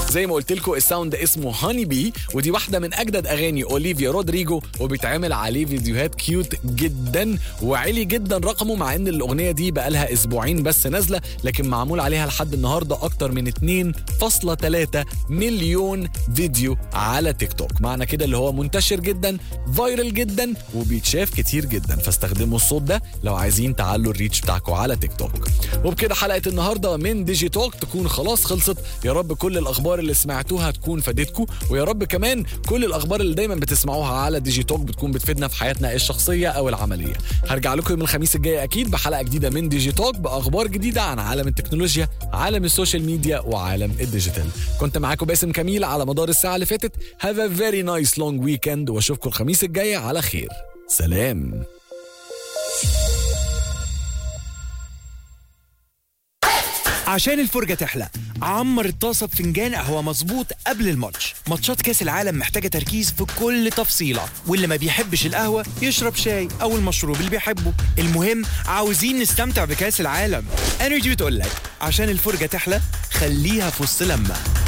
زي ما قلت لكم الساوند اسمه هاني بي ودي واحده من اجدد اغاني اوليفيا رودريجو وبيتعمل عليه فيديوهات كيوت جدا وعلي جدا رقمه مع ان الاغنيه دي بقالها اسبوعين بس نازله لكن معمول عليها لحد النهارده اكتر من 2.3 مليون فيديو على تيك توك معنى كده اللي هو منتشر جدا فايرل جدا وبيتشاف كتير جدا فاستخدموا الصوت ده لو عايزين تعلوا الريتش بتاعكم على تيك توك وبكده حلقه النهارده من ديجي توك تكون خلاص خلصت يا رب كل الاخبار اللي سمعتوها تكون فادتكم ويا رب كمان كل الاخبار اللي دايما بتسمعوها على ديجي توك بتكون بتفيدنا في حياتنا الشخصيه او العمليه هرجع لكم يوم الخميس الجاي اكيد بحلقه جديده من ديجي توك باخبار جديده عن عالم التكنولوجيا عالم السوشيال ميديا وعالم الديجيتال كنت معاكم باسم كميل على مدار الساعه اللي فاتت have a very nice long weekend واشوفكم الخميس الجاي على خير سلام عشان الفرجة تحلى عمر الطاسة بفنجان قهوة مظبوط قبل الماتش ماتشات كاس العالم محتاجة تركيز في كل تفصيلة واللي ما بيحبش القهوة يشرب شاي أو المشروب اللي بيحبه المهم عاوزين نستمتع بكاس العالم انرجي بتقول لك عشان الفرجة تحلى خليها في وسط لما